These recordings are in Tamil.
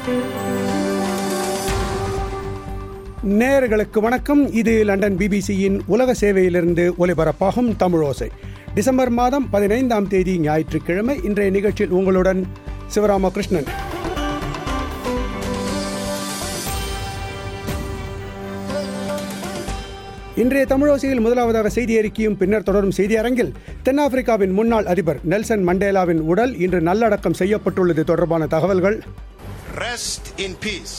நேயர்களுக்கு வணக்கம் இது லண்டன் பிபிசியின் உலக சேவையிலிருந்து ஒலிபரப்பாகும் தமிழோசை டிசம்பர் மாதம் பதினைந்தாம் தேதி ஞாயிற்றுக்கிழமை இன்றைய நிகழ்ச்சியில் உங்களுடன் சிவராமகிருஷ்ணன் இன்றைய தமிழோசையில் முதலாவதாக செய்தி அறிக்கையும் பின்னர் தொடரும் செய்தி அரங்கில் தென்னாப்பிரிக்காவின் முன்னாள் அதிபர் நெல்சன் மண்டேலாவின் உடல் இன்று நல்லடக்கம் செய்யப்பட்டுள்ளது தொடர்பான தகவல்கள் Rest in peace.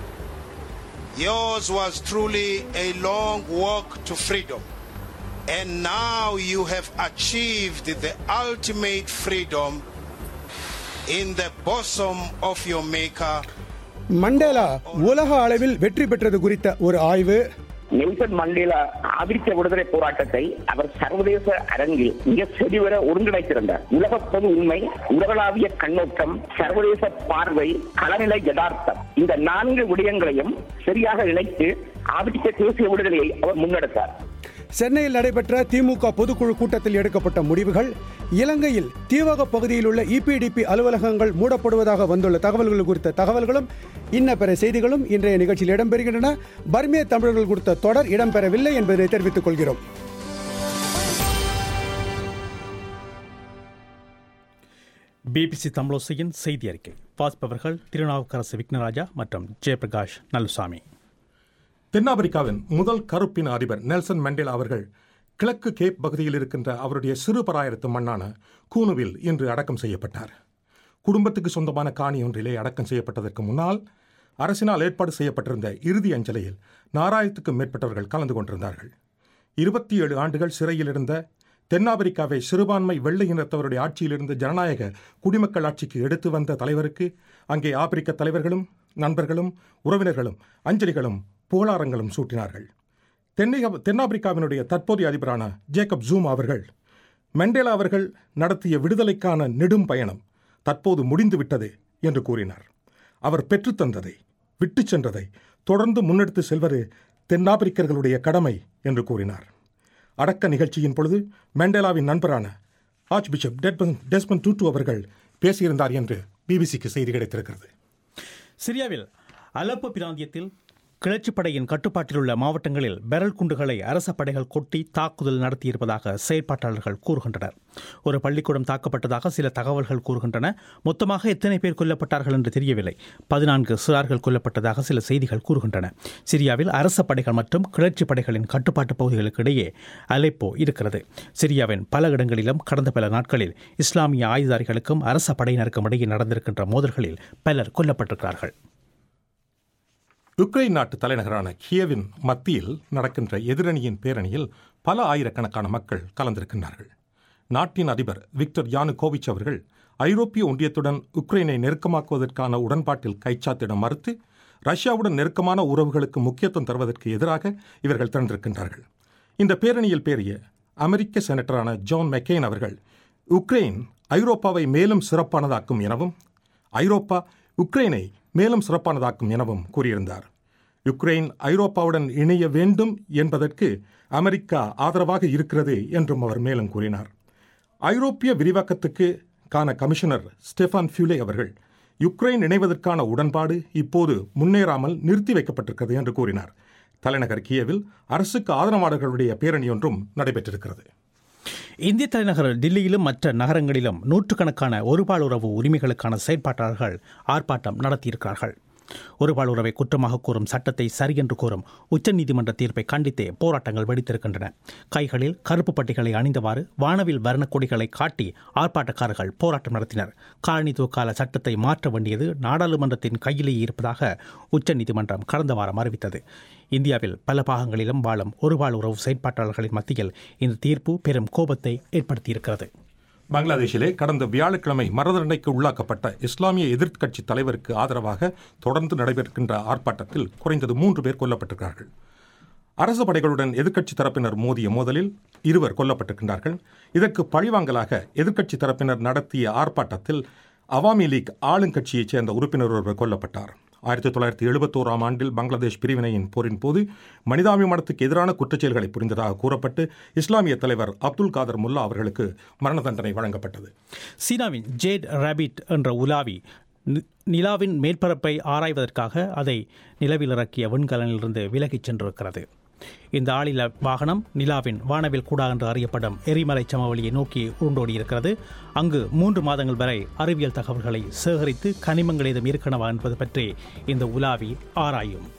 Yours was truly a long walk to freedom. And now you have achieved the ultimate freedom in the bosom of your Maker. Mandela உலக அளவில் வெற்றி பெற்றது குறித்த ஒரு ஆய்வு நெல்சன் மண்டேலா ஆபிரிக்க விடுதலை போராட்டத்தை அவர் சர்வதேச அரங்கில் மிக செறிவர ஒருங்கிணைத்திருந்தார் உலக பொது உண்மை உலகளாவிய கண்ணோட்டம் சர்வதேச பார்வை களநிலை யதார்த்தம் இந்த நான்கு விடயங்களையும் சரியாக இணைத்து ஆபிரிக்க தேசிய விடுதலையை அவர் முன்னெடுத்தார் சென்னையில் நடைபெற்ற திமுக பொதுக்குழு கூட்டத்தில் எடுக்கப்பட்ட முடிவுகள் இலங்கையில் தீவக பகுதியில் உள்ள இபிடிபி அலுவலகங்கள் மூடப்படுவதாக வந்துள்ள தகவல்கள் குறித்த தகவல்களும் இன்ன பிற செய்திகளும் இன்றைய நிகழ்ச்சியில் இடம்பெறுகின்றன பர்மிய தமிழர்கள் குறித்த தொடர் இடம்பெறவில்லை என்பதை தெரிவித்துக் கொள்கிறோம் பிபிசி தமிழோசையின் செய்தி அறிக்கை வாசிப்பவர்கள் திருநாவுக்கரசு விக்னராஜா மற்றும் ஜெயபிரகாஷ் நலுசாமி தென்னாப்பிரிக்காவின் முதல் கருப்பின அதிபர் நெல்சன் மண்டேலா அவர்கள் கிழக்கு கேப் பகுதியில் இருக்கின்ற அவருடைய சிறு பராயரத்து மண்ணான கூனுவில் இன்று அடக்கம் செய்யப்பட்டார் குடும்பத்துக்கு சொந்தமான காணி ஒன்றிலே அடக்கம் செய்யப்பட்டதற்கு முன்னால் அரசினால் ஏற்பாடு செய்யப்பட்டிருந்த இறுதி அஞ்சலியில் நாலாயிரத்துக்கும் மேற்பட்டவர்கள் கலந்து கொண்டிருந்தார்கள் இருபத்தி ஏழு ஆண்டுகள் சிறையில் இருந்த தென்னாப்பிரிக்காவை சிறுபான்மை வெள்ளை இனத்தவருடைய ஆட்சியிலிருந்து ஜனநாயக குடிமக்கள் ஆட்சிக்கு எடுத்து வந்த தலைவருக்கு அங்கே ஆப்பிரிக்க தலைவர்களும் நண்பர்களும் உறவினர்களும் அஞ்சலிகளும் புகழாரங்களும் சூட்டினார்கள் தென்னிக தென்னாப்பிரிக்காவினுடைய தற்போதைய அதிபரான ஜேக்கப் ஜூம் அவர்கள் மெண்டேலா அவர்கள் நடத்திய விடுதலைக்கான நெடும் பயணம் தற்போது முடிந்துவிட்டது என்று கூறினார் அவர் பெற்றுத்தந்ததை விட்டுச் சென்றதை தொடர்ந்து முன்னெடுத்து செல்வது தென்னாப்பிரிக்கர்களுடைய கடமை என்று கூறினார் அடக்க நிகழ்ச்சியின் பொழுது மெண்டேலாவின் நண்பரான ஆர்ச் பிஷப் டெட்மன் டெஸ்மன் டூட்டு அவர்கள் பேசியிருந்தார் என்று பிபிசிக்கு செய்தி கிடைத்திருக்கிறது சிரியாவில் அலப்போ பிராந்தியத்தில் கிளர்ச்சிப் படையின் கட்டுப்பாட்டில் உள்ள மாவட்டங்களில் பெரல் குண்டுகளை அரச படைகள் கொட்டி தாக்குதல் நடத்தியிருப்பதாக செயற்பாட்டாளர்கள் கூறுகின்றனர் ஒரு பள்ளிக்கூடம் தாக்கப்பட்டதாக சில தகவல்கள் கூறுகின்றன மொத்தமாக எத்தனை பேர் கொல்லப்பட்டார்கள் என்று தெரியவில்லை பதினான்கு சிறார்கள் கொல்லப்பட்டதாக சில செய்திகள் கூறுகின்றன சிரியாவில் அரச படைகள் மற்றும் கிளர்ச்சி படைகளின் கட்டுப்பாட்டு பகுதிகளுக்கு இடையே அலைப்போ இருக்கிறது சிரியாவின் பல இடங்களிலும் கடந்த பல நாட்களில் இஸ்லாமிய ஆயுதாரிகளுக்கும் அரச படையினருக்கும் இடையே நடந்திருக்கின்ற மோதல்களில் பலர் கொல்லப்பட்டிருக்கிறார்கள் யுக்ரைன் நாட்டு தலைநகரான கியவின் மத்தியில் நடக்கின்ற எதிரணியின் பேரணியில் பல ஆயிரக்கணக்கான மக்கள் கலந்திருக்கின்றார்கள் நாட்டின் அதிபர் விக்டர் யானுகோவிச் அவர்கள் ஐரோப்பிய ஒன்றியத்துடன் உக்ரைனை நெருக்கமாக்குவதற்கான உடன்பாட்டில் கைச்சாத்திட மறுத்து ரஷ்யாவுடன் நெருக்கமான உறவுகளுக்கு முக்கியத்துவம் தருவதற்கு எதிராக இவர்கள் திறந்திருக்கின்றார்கள் இந்த பேரணியில் பேரிய அமெரிக்க செனட்டரான ஜான் மெக்கெயின் அவர்கள் உக்ரைன் ஐரோப்பாவை மேலும் சிறப்பானதாக்கும் எனவும் ஐரோப்பா உக்ரைனை மேலும் சிறப்பானதாக்கும் எனவும் கூறியிருந்தார் யுக்ரைன் ஐரோப்பாவுடன் இணைய வேண்டும் என்பதற்கு அமெரிக்கா ஆதரவாக இருக்கிறது என்றும் அவர் மேலும் கூறினார் ஐரோப்பிய விரிவாக்கத்துக்கு கான கமிஷனர் ஸ்டெஃபான் ஃபியூலே அவர்கள் யுக்ரைன் இணைவதற்கான உடன்பாடு இப்போது முன்னேறாமல் நிறுத்தி வைக்கப்பட்டிருக்கிறது என்று கூறினார் தலைநகர் கியவில் அரசுக்கு ஆதரவாளர்களுடைய பேரணி ஒன்றும் நடைபெற்றிருக்கிறது இந்திய தலைநகர் டில்லியிலும் மற்ற நகரங்களிலும் நூற்றுக்கணக்கான ஒருபால் உறவு உரிமைகளுக்கான செயற்பாட்டாளர்கள் ஆர்ப்பாட்டம் நடத்தியிருக்கிறார்கள் ஒருபால் உறவை குற்றமாக கூறும் சட்டத்தை சரியென்று கூறும் உச்சநீதிமன்ற தீர்ப்பை கண்டித்தே போராட்டங்கள் வெடித்திருக்கின்றன கைகளில் கருப்பு பட்டிகளை அணிந்தவாறு வானவில் வர்ணக் கொடிகளை காட்டி ஆர்ப்பாட்டக்காரர்கள் போராட்டம் நடத்தினர் காலனித்துவ கால சட்டத்தை மாற்ற வேண்டியது நாடாளுமன்றத்தின் கையிலேயே இருப்பதாக உச்சநீதிமன்றம் கடந்த வாரம் அறிவித்தது இந்தியாவில் பல பாகங்களிலும் வாழும் ஒருபால் உறவு செயற்பாட்டாளர்களின் மத்தியில் இந்த தீர்ப்பு பெரும் கோபத்தை ஏற்படுத்தியிருக்கிறது பங்களாதேஷிலே கடந்த வியாழக்கிழமை மரணதண்டனைக்கு உள்ளாக்கப்பட்ட இஸ்லாமிய எதிர்க்கட்சி தலைவருக்கு ஆதரவாக தொடர்ந்து நடைபெறுகின்ற ஆர்ப்பாட்டத்தில் குறைந்தது மூன்று பேர் கொல்லப்பட்டிருக்கிறார்கள் அரசு படைகளுடன் எதிர்க்கட்சி தரப்பினர் மோதிய மோதலில் இருவர் கொல்லப்பட்டிருக்கின்றார்கள் இதற்கு பழிவாங்கலாக எதிர்க்கட்சி தரப்பினர் நடத்திய ஆர்ப்பாட்டத்தில் அவாமி லீக் ஆளுங்கட்சியைச் சேர்ந்த உறுப்பினர் ஒருவர் கொல்லப்பட்டார் ஆயிரத்தி தொள்ளாயிரத்தி எழுபத்தோராம் ஆண்டில் பங்களாதேஷ் பிரிவினையின் போரின் போது மனிதாபிமானத்துக்கு எதிரான குற்றச்செயல்களை புரிந்ததாக கூறப்பட்டு இஸ்லாமிய தலைவர் அப்துல் காதர் முல்லா அவர்களுக்கு மரண தண்டனை வழங்கப்பட்டது சீனாவின் ஜேட் ராபிட் என்ற உலாவி நி- நிலாவின் மேற்பரப்பை ஆராய்வதற்காக அதை நிலவில் இறக்கிய விண்கலனிலிருந்து விலகிச் சென்றிருக்கிறது இந்த ஆளில வாகனம் நிலாவின் வானவில் கூடா என்று அறியப்படும் எரிமலை சமவெளியை நோக்கி உருண்டோடியிருக்கிறது அங்கு மூன்று மாதங்கள் வரை அறிவியல் தகவல்களை சேகரித்து கனிமங்கள் ஏதும் இருக்கணவா என்பது பற்றி இந்த உலாவி ஆராயும்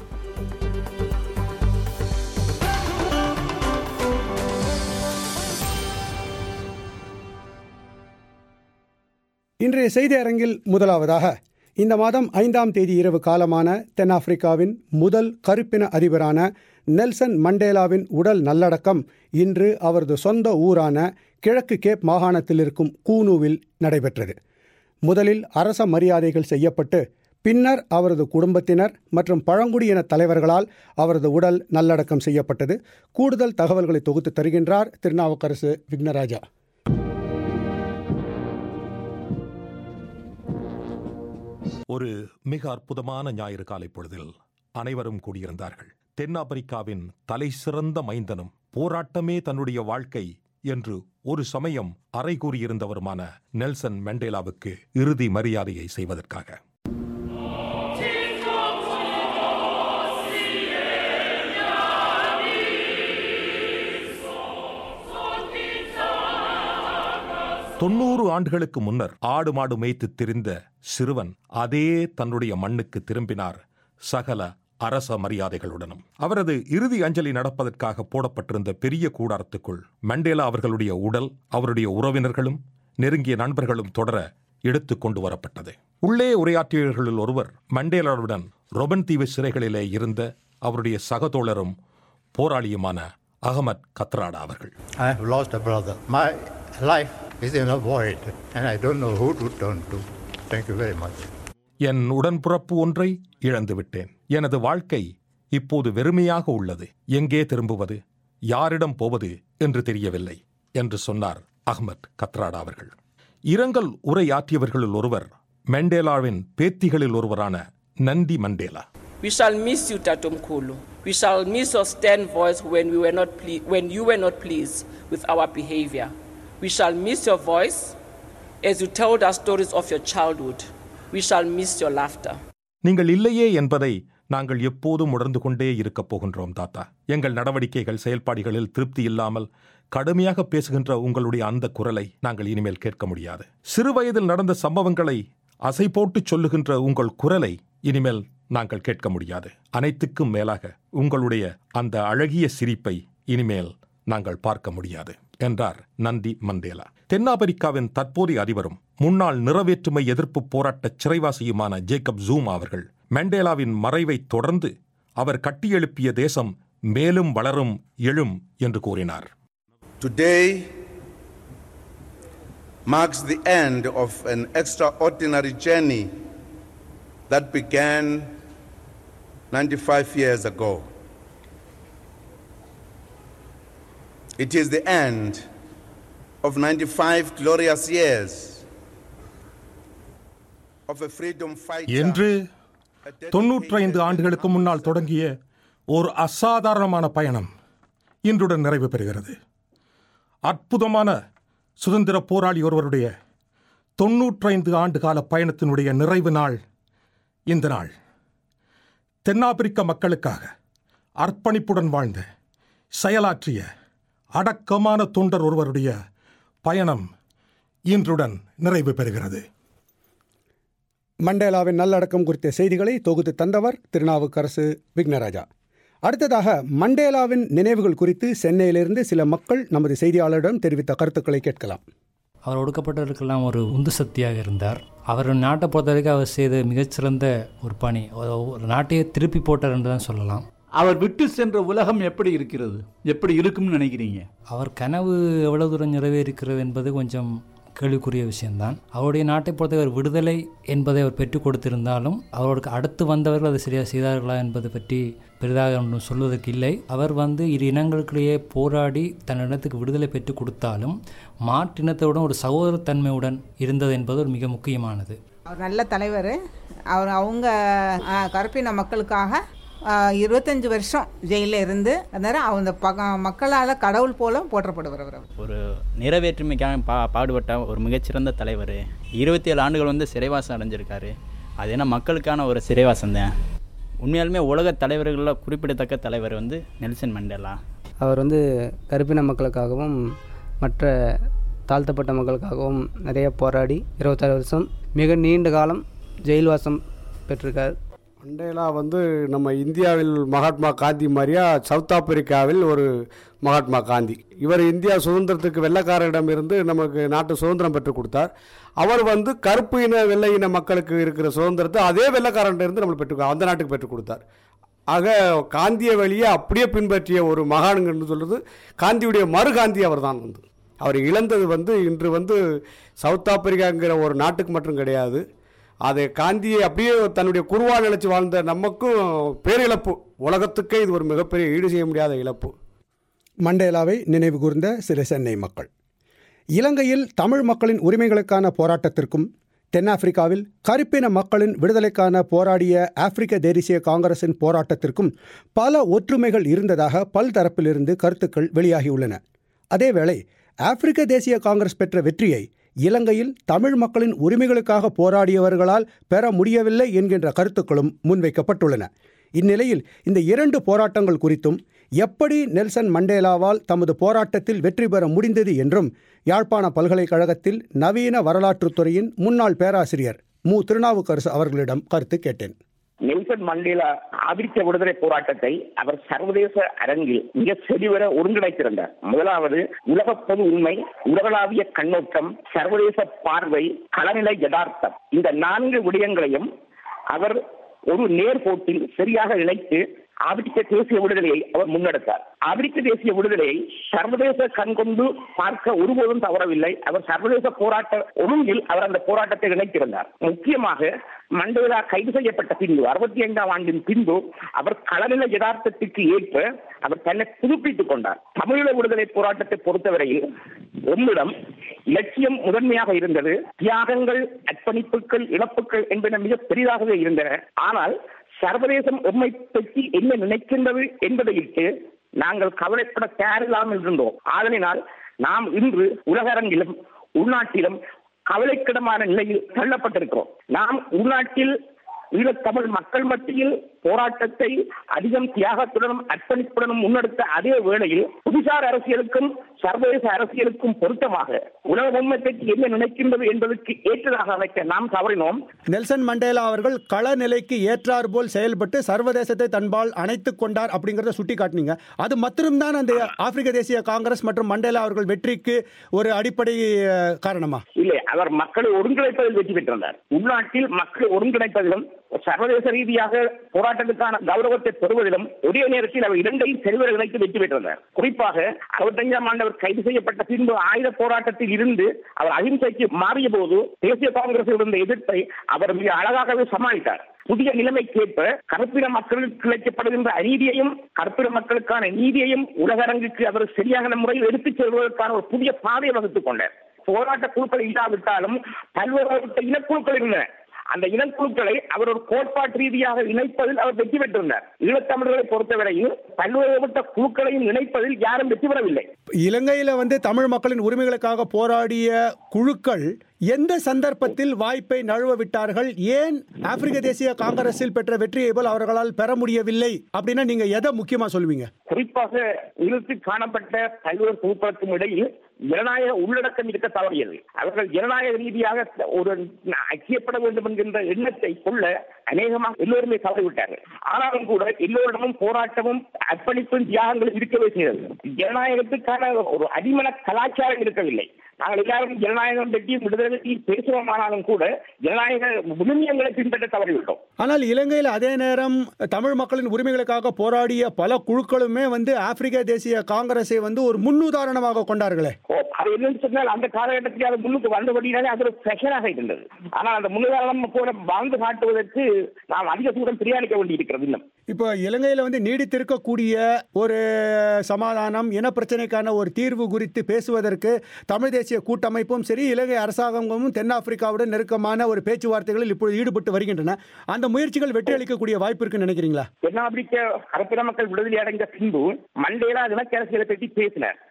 இன்றைய செய்தி அரங்கில் முதலாவதாக இந்த மாதம் ஐந்தாம் தேதி இரவு காலமான தென்னாப்பிரிக்காவின் முதல் கருப்பின அதிபரான நெல்சன் மண்டேலாவின் உடல் நல்லடக்கம் இன்று அவரது சொந்த ஊரான கிழக்கு கேப் மாகாணத்தில் இருக்கும் கூனுவில் நடைபெற்றது முதலில் அரச மரியாதைகள் செய்யப்பட்டு பின்னர் அவரது குடும்பத்தினர் மற்றும் பழங்குடியின தலைவர்களால் அவரது உடல் நல்லடக்கம் செய்யப்பட்டது கூடுதல் தகவல்களை தொகுத்து தருகின்றார் திருநாவுக்கரசு விக்னராஜா ஒரு மிக அற்புதமான ஞாயிறு காலை பொழுதில் அனைவரும் கூடியிருந்தார்கள் தென்னாப்பிரிக்காவின் தலை சிறந்த மைந்தனும் போராட்டமே தன்னுடைய வாழ்க்கை என்று ஒரு சமயம் அறை கூறியிருந்தவருமான நெல்சன் மெண்டேலாவுக்கு இறுதி மரியாதையை செய்வதற்காக தொண்ணூறு ஆண்டுகளுக்கு முன்னர் ஆடு மாடு மேய்த்து திரிந்த சிறுவன் அதே தன்னுடைய மண்ணுக்கு திரும்பினார் சகல அரச மரியாதைகளுடனும் அவரது இறுதி அஞ்சலி நடப்பதற்காக போடப்பட்டிருந்த பெரிய கூடாரத்துக்குள் மண்டேலா அவர்களுடைய உடல் அவருடைய உறவினர்களும் நெருங்கிய நண்பர்களும் தொடர எடுத்துக் கொண்டு வரப்பட்டது உள்ளே உரையாற்றியவர்களில் ஒருவர் மண்டேலாவுடன் ரொபன் தீவு சிறைகளிலே இருந்த அவருடைய சகதோழரும் போராளியுமான அகமத் கத்ராடா அவர்கள் I have lost a brother. My life is in a void, and I don't know who to turn to. Thank you very much. என் உடன்பிறப்பு ஒன்றை இழந்து விட்டேன் எனது வாழ்க்கை இப்போது வெறுமையாக உள்ளது எங்கே திரும்புவது யாரிடம் போவது என்று தெரியவில்லை என்று சொன்னார் அஹ்மத் கத்ராடா அவர்கள் இரங்கல் உரையாற்றியவர்களுள் ஒருவர் மெண்டேலாவின் பேத்திகளில் ஒருவரான Nandi Mandela We shall miss you, Tatum Kulu. We shall miss your stern voice when, we were not ple- when you were not pleased with our behavior. We shall miss your voice as you told us stories of your childhood. We shall miss your laughter. நீங்கள் இல்லையே என்பதை நாங்கள் எப்போதும் உணர்ந்து கொண்டே இருக்கப் போகின்றோம் தாத்தா எங்கள் நடவடிக்கைகள் செயல்பாடுகளில் திருப்தி இல்லாமல் கடுமையாக பேசுகின்ற உங்களுடைய அந்த குரலை நாங்கள் இனிமேல் கேட்க முடியாது சிறு வயதில் நடந்த சம்பவங்களை அசை போட்டு சொல்லுகின்ற உங்கள் குரலை இனிமேல் நாங்கள் கேட்க முடியாது அனைத்துக்கும் மேலாக உங்களுடைய அந்த அழகிய சிரிப்பை இனிமேல் நாங்கள் பார்க்க முடியாது என்றார் நந்தி மண்டேலா தென்னாப்பிரிக்காவின் தற்போதைய அதிபரும் முன்னாள் நிறைவேற்றுமை எதிர்ப்பு போராட்ட சிறைவாசியுமான ஜேக்கப் ஜூமா அவர்கள் மண்டேலாவின் மறைவைத் தொடர்ந்து அவர் கட்டியெழுப்பிய தேசம் மேலும் வளரும் எழும் என்று கூறினார் Today marks the end of an extraordinary journey that began 95 years ago. It is the end of 95 glorious years of a freedom fighter. என்று a dedicated தொன்னூற்றைந்து ஆண்டுகளுக்கு and முன்னால் தொடங்கிய ஒரு அசாதாரணமான பயணம் இன்றுடன் நிறைவு பெறுகிறது அற்புதமான சுதந்திர போராளி ஒருவருடைய தொன்னூற்றைந்து ஆண்டு கால பயணத்தினுடைய நிறைவு நாள் இந்த நாள் தென்னாப்பிரிக்க மக்களுக்காக அர்ப்பணிப்புடன் வாழ்ந்த செயலாற்றிய அடக்கமான தொண்டர் ஒருவருடைய பயணம் இன்றுடன் நிறைவு பெறுகிறது மண்டேலாவின் நல்லடக்கம் குறித்த செய்திகளை தொகுத்து தந்தவர் திருநாவுக்கரசு விக்னராஜா அடுத்ததாக மண்டேலாவின் நினைவுகள் குறித்து சென்னையிலிருந்து சில மக்கள் நமது செய்தியாளரிடம் தெரிவித்த கருத்துக்களை கேட்கலாம் அவர் ஒடுக்கப்பட்டவருக்கெல்லாம் ஒரு உந்து சக்தியாக இருந்தார் அவர் நாட்டை பொறுத்த வரைக்கும் அவர் செய்த மிகச்சிறந்த ஒரு பணி ஒரு ஒரு நாட்டையே திருப்பி போட்டார் என்று தான் சொல்லலாம் அவர் விட்டு சென்ற உலகம் எப்படி இருக்கிறது எப்படி இருக்கும்னு நினைக்கிறீங்க அவர் கனவு எவ்வளவு தூரம் நிறைவேறிக்கிறது என்பது கொஞ்சம் கேள்விக்குரிய விஷயம்தான் அவருடைய நாட்டை பொறுத்தவரை விடுதலை என்பதை அவர் பெற்றுக் கொடுத்திருந்தாலும் அவருக்கு அடுத்து வந்தவர்கள் அதை சரியாக செய்தார்களா என்பது பற்றி பெரிதாக ஒன்றும் சொல்வதற்கு இல்லை அவர் வந்து இரு இனங்களுக்கிடையே போராடி தன் இனத்துக்கு விடுதலை பெற்றுக் கொடுத்தாலும் மாற்றினத்துடன் ஒரு சகோதரத்தன்மையுடன் இருந்தது என்பது ஒரு மிக முக்கியமானது அவர் நல்ல தலைவர் அவர் அவங்க ஆ, கருப்பின மக்களுக்காக ஆ, இருபத்தஞ்சு வருஷம் ஜெயிலில் இருந்து அதனால் அந்த பக மக்களால் கடவுள் போல போற்றப்படுவர் அவர் ஒரு நிறைவேற்றுமைக்காக பா பாடுபட்ட ஒரு மிகச்சிறந்த தலைவர் இருபத்தி ஏழு ஆண்டுகள் வந்து சிறைவாசம் அடைஞ்சிருக்காரு அது என்ன மக்களுக்கான ஒரு சிறைவாசம் தான் உண்மையாலுமே உலக தலைவர்களில் குறிப்பிடத்தக்க தலைவர் வந்து நெல்சன் மண்டேலா அவர் வந்து கருப்பின மக்களுக்காகவும் மற்ற தாழ்த்தப்பட்ட மக்களுக்காகவும் நிறைய போராடி இருபத்தாறு வருஷம் மிக நீண்ட காலம் ஜெயில்வாசம் பெற்றிருக்கார் மண்டேலா வந்து நம்ம இந்தியாவில் மகாத்மா காந்தி மாதிரியா சவுத் ஆப்பிரிக்காவில் ஒரு மகாத்மா காந்தி இவர் இந்தியா சுதந்திரத்துக்கு வெள்ளக்காரரிடமிருந்து நமக்கு நாட்டு சுதந்திரம் பெற்றுக் கொடுத்தார் அவர் வந்து கருப்பு இன வெள்ளை இன மக்களுக்கு இருக்கிற சுதந்திரத்தை அதே வெள்ளக்காரன்ட்ட இருந்து நம்மளுக்கு பெற்று அந்த நாட்டுக்கு பெற்றுக் கொடுத்தார் ஆக காந்திய வழியை அப்படியே பின்பற்றிய ஒரு மகானுங்கன்னு சொல்கிறது காந்தியுடைய மறு காந்தி அவர் தான் வந்து அவர் இழந்தது வந்து இன்று வந்து சவுத் ஆப்பிரிக்காங்கிற ஒரு நாட்டுக்கு மட்டும் கிடையாது அதை காந்தியை அப்படியே தன்னுடைய குருவா நினைச்சு வாழ்ந்த நமக்கும் பேரிழப்பு உலகத்துக்கே இது ஒரு மிகப்பெரிய ஈடு செய்ய முடியாத இழப்பு மண்டேலாவை நினைவு கூர்ந்த சில சென்னை மக்கள் இலங்கையில் தமிழ் மக்களின் உரிமைகளுக்கான போராட்டத்திற்கும் தென்னாப்பிரிக்காவில் கருப்பின மக்களின் விடுதலைக்கான போராடிய ஆப்பிரிக்க தேசிய காங்கிரசின் போராட்டத்திற்கும் பல ஒற்றுமைகள் இருந்ததாக பல்தரப்பிலிருந்து கருத்துக்கள் வெளியாகியுள்ளன அதேவேளை ஆப்பிரிக்க தேசிய காங்கிரஸ் பெற்ற வெற்றியை இலங்கையில் தமிழ் மக்களின் உரிமைகளுக்காக போராடியவர்களால் பெற முடியவில்லை என்கின்ற கருத்துக்களும் முன்வைக்கப்பட்டுள்ளன இந்நிலையில் இந்த இரண்டு போராட்டங்கள் குறித்தும் எப்படி நெல்சன் மண்டேலாவால் தமது போராட்டத்தில் வெற்றி பெற முடிந்தது என்றும் யாழ்ப்பாண பல்கலைக்கழகத்தில் நவீன வரலாற்றுத் துறையின் முன்னாள் பேராசிரியர் மு திருநாவுக்கரசு அவர்களிடம் கருத்து கேட்டேன் நெல்சன் மண்டேலா ஆபிரிக்க விடுதலை போராட்டத்தை அவர் சர்வதேச அரங்கில் மிக செடிவர ஒருங்கிணைத்திருந்தார் முதலாவது உலக பொது உண்மை உலகளாவிய கண்ணோட்டம் சர்வதேச பார்வை களநிலை யதார்த்தம் இந்த நான்கு விடயங்களையும் அவர் ஒரு நேர்கோட்டில் சரியாக இணைத்து ஆபிரிக்க தேசிய விடுதலையை அவர் முன்னெடுத்தார் ஆபிரிக்க தேசிய விடுதலையை சர்வதேச கண்கொண்டு பார்க்க ஒருபோதும் தவறவில்லை அவர் சர்வதேச போராட்ட ஒழுங்கில் அவர் அந்த போராட்டத்தை இணைத்திருந்தார் முக்கியமாக மண்டேலா கைது செய்யப்பட்ட பின்பு அறுபத்தி ஐந்தாம் ஆண்டின் பின்பு அவர் களநிலை யதார்த்தத்திற்கு ஏற்ப அவர் தன்னை புதுப்பித்துக் கொண்டார் தமிழீழ விடுதலை போராட்டத்தை பொறுத்தவரையில் ஒன்னிடம் இலட்சியம் முதன்மையாக இருந்தது தியாகங்கள் அர்ப்பணிப்புகள் இழப்புகள் என்பன மிக பெரிதாகவே இருந்தன ஆனால் சர்வதேசம் எம்மை பற்றி என்ன நினைக்கின்றது என்பதையிட்டு நாங்கள் கவலைப்பட தயாரில்லாமல் இருந்தோம் ஆதலினால் நாம் இன்று உலகரங்கிலும் உள்நாட்டிலும் கவலைக்கிடமான நிலையில் தள்ளப்பட்டிருக்கிறோம் நாம் உள்நாட்டில் ஈழத்தமிழ் மக்கள் மத்தியில் போராட்டத்தை அதிகம் தியாகத்துடனும் அர்ப்பணிப்புடனும் முன்னெடுத்த அதே வேளையில் புவிசார் அரசியலுக்கும் சர்வதேச அரசியலுக்கும் பொருத்தமாக உலக உண்மைக்கு என்ன நினைக்கின்றது என்பதற்கு ஏற்றதாக அமைக்க நாம் தவறினோம் நெல்சன் மண்டேலா அவர்கள் கள நிலைக்கு ஏற்றார் போல் செயல்பட்டு சர்வதேசத்தை தன்பால் அணைத்துக் கொண்டார் அப்படிங்கிறத சுட்டி காட்டினீங்க அது மாத்திரம்தான் அந்த ஆப்பிரிக்க தேசிய காங்கிரஸ் மற்றும் மண்டேலா அவர்கள் வெற்றிக்கு ஒரு அடிப்படை அஹ், காரணமா இல்லை அவர் மக்களை ஒருங்கிணைப்பதில் வெற்றி பெற்றிருந்தார் உள்நாட்டில் மக்களை ஒருங்கிணைப்பதிலும் சர்வதேச ரீதியாக போராட்டத்துக்கான கௌரவத்தை பெறுவதிலும் ஒரே நேரத்தில் அவர் இரண்டையும் செல்வரை இணைத்து வெற்றி பெற்றிருந்தார் குறிப்பாக அறுபத்தைந்தாம் ஆண்டு அவர் கைது செய்யப்பட்ட பின்பு ஆயுத போராட்டத்தில் இருந்து அவர் அகிம்சைக்கு மாறிய போது தேசிய காங்கிரஸில் இருந்த எதிர்ப்பை அவர் மிக அழகாகவே சமாளித்தார் புதிய நிலைமைக்கேற்ப கருப்பின மக்களுக்கு இழைக்கப்படுகின்ற அநீதியையும் கருப்பின மக்களுக்கான நீதியையும் உலகரங்குக்கு அவர் சரியான முறையில் எடுத்துச் செல்வதற்கான ஒரு புதிய பாதையை வகுத்துக் கொண்டார் போராட்ட குழுக்கள் இல்லாவிட்டாலும் பல்வேறு இனக்குழுக்கள் இருந்தன அந்த இனக்குழுக்களை அவர் ஒரு கோட்பாட்டு ரீதியாக இணைப்பதில் அவர் வெற்றி பெற்றிருந்தார் ஈழத்தமிழர்களை பொறுத்தவரையில் பல்வேறுபட்ட குழுக்களையும் இணைப்பதில் யாரும் வெற்றி பெறவில்லை இலங்கையில வந்து தமிழ் மக்களின் உரிமைகளுக்காக போராடிய குழுக்கள் எந்த சந்தர்ப்பத்தில் வாய்ப்பை நழுவ விட்டார்கள் ஏன் ஆப்பிரிக்க தேசிய காங்கிரஸில் பெற்ற வெற்றியை போல் அவர்களால் பெற முடியவில்லை அப்படின்னா நீங்க எதை முக்கியமா சொல்லுவீங்க குறிப்பாக இழுத்து காணப்பட்ட பல்வேறு குழுக்களுக்கும் இடையில் ஜனநாயக உள்ளடக்கம் இருக்க தவறியது அவர்கள் ஜனநாயக ரீதியாக ஒரு ஐக்கியப்பட வேண்டும் என்கின்ற எண்ணத்தை கொள்ள அநேகமாக எல்லோருமே தவறிவிட்டார்கள் ஆனாலும் கூட எல்லோரிடமும் போராட்டமும் அர்ப்பணிப்பும் தியாகங்களும் இருக்கவே செய்தது ஜனநாயகத்துக்கான ஒரு அடிமன கலாச்சாரம் இருக்கவில்லை நாங்கள் எல்லாரும் ஜனநாயகம் பற்றியும் விடுதலை பற்றியும் பேசுவோமானாலும் கூட ஜனநாயக விழுமியங்களை பின்பற்ற தவறிவிட்டோம் ஆனால் இலங்கையில் அதே நேரம் தமிழ் மக்களின் உரிமைகளுக்காக போராடிய பல குழுக்களுமே வந்து ஆப்பிரிக்க தேசிய காங்கிரஸை வந்து ஒரு முன்னுதாரணமாக கொண்டார்களே ஓ, அது என்னன்னு சொன்னால் அந்த காலகட்டத்தில் அது முன்னுக்கு வந்தபடினாலே அது ஒரு பிரஷராக இருந்தது ஆனால் அந்த முன்னுதாரணம் போல வாழ்ந்து காட்டுவதற்கு நாம் அதிக தூரம் பிரயாணிக்க வேண்டியிருக்கிறது இன்னும் இப்போ இலங்கையில் வந்து நீடித்திருக்கக்கூடிய ஒரு சமாதானம் இன பிரச்சனைக்கான ஒரு தீர்வு குறித்து பேசுவதற்கு தமிழ் தேசிய கூட்டமைப்பும் சரி இலங்கை அரசாங்கமும் தென்னாப்பிரிக்காவுடன் நெருக்கமான ஒரு பேச்சுவார்த்தைகளில் இப்பொழுது ஈடுபட்டு வருகின்றன அந்த முயற்சிகள் வெற்றி அளிக்கக்கூடிய வாய்ப்பு இருக்குன்னு நினைக்கிறீங்களா தென்னாப்பிரிக்க கருப்பின மக்கள் விடுதலை அடைந்த பின்பு மண்டேலா இனக்க அரசியலை பற்றி பேசினார்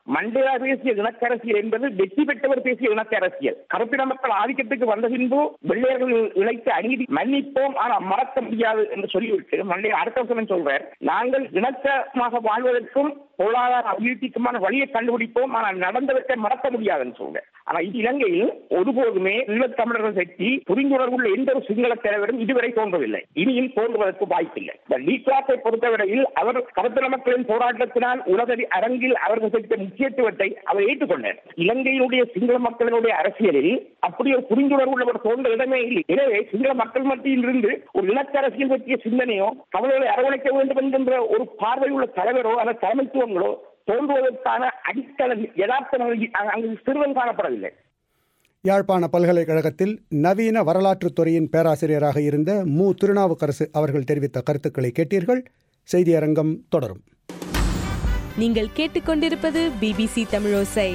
மண்டேலா பேசிய இனக்கரசியல் என்பது வெற்றி பெற்றவர் பேசிய இனக்கரசியல் கருப்பின மக்கள் ஆதிக்கத்துக்கு வந்த பின்பு வெள்ளையர்கள் இழைத்த அநீதி மன்னிப்போம் ஆனால் மறக்க முடியாது என்று சொல்லிவிட்டு மண்டேலா அடுத்த வசனம் சொல்றார் நாங்கள் இணக்கமாக வாழ்வதற்கும் பொருளாதார அபிவிருத்திக்குமான வழியை கண்டுபிடிப்போம் ஆனால் நடந்தவற்றை மறக்க முடியாதுன்னு சொல்றேன் ஆனா இது இலங்கையில் ஒருபோதுமே ஈழத்தமிழர்கள் சக்தி புரிந்துணர்வுள்ள எந்த ஒரு சிங்கள தலைவரும் இதுவரை தோன்றவில்லை இனியும் தோன்றுவதற்கு வாய்ப்பில்லை இந்த லீக்லாத்தை பொறுத்தவரையில் அவர் கருத்தின மக்களின் போராட்டத்தினால் உலக அரங்கில் அவர்கள் செலுத்த முக்கியத்துவத்தை அவர் ஏற்றுக்கொண்டார் இலங்கையினுடைய சிங்கள மக்களினுடைய அரசியலில் அப்படி ஒரு புரிந்துணர்வு உள்ளவர் தோன்ற இடமே இல்லை எனவே சிங்கள மக்கள் மத்தியில் இருந்து ஒரு இலக்கரசியல் பற்றிய சிந்தனையோ தமிழர்களை அரவணைக்க வேண்டும் என்கின்ற ஒரு பார்வை உள்ள தலைவரோ அல்லது தலைமைத்துவங்களோ தோன்றுவதற்கான அடித்தள யதார்த்தம் அங்கு சிறுவன் காணப்படவில்லை யாழ்ப்பாண பல்கலைக்கழகத்தில் நவீன வரலாற்றுத் துறையின் பேராசிரியராக இருந்த மு திருநாவுக்கரசு அவர்கள் தெரிவித்த கருத்துக்களை கேட்டீர்கள் செய்தியரங்கம் தொடரும் நீங்கள் கேட்டுக்கொண்டிருப்பது பிபிசி தமிழோசை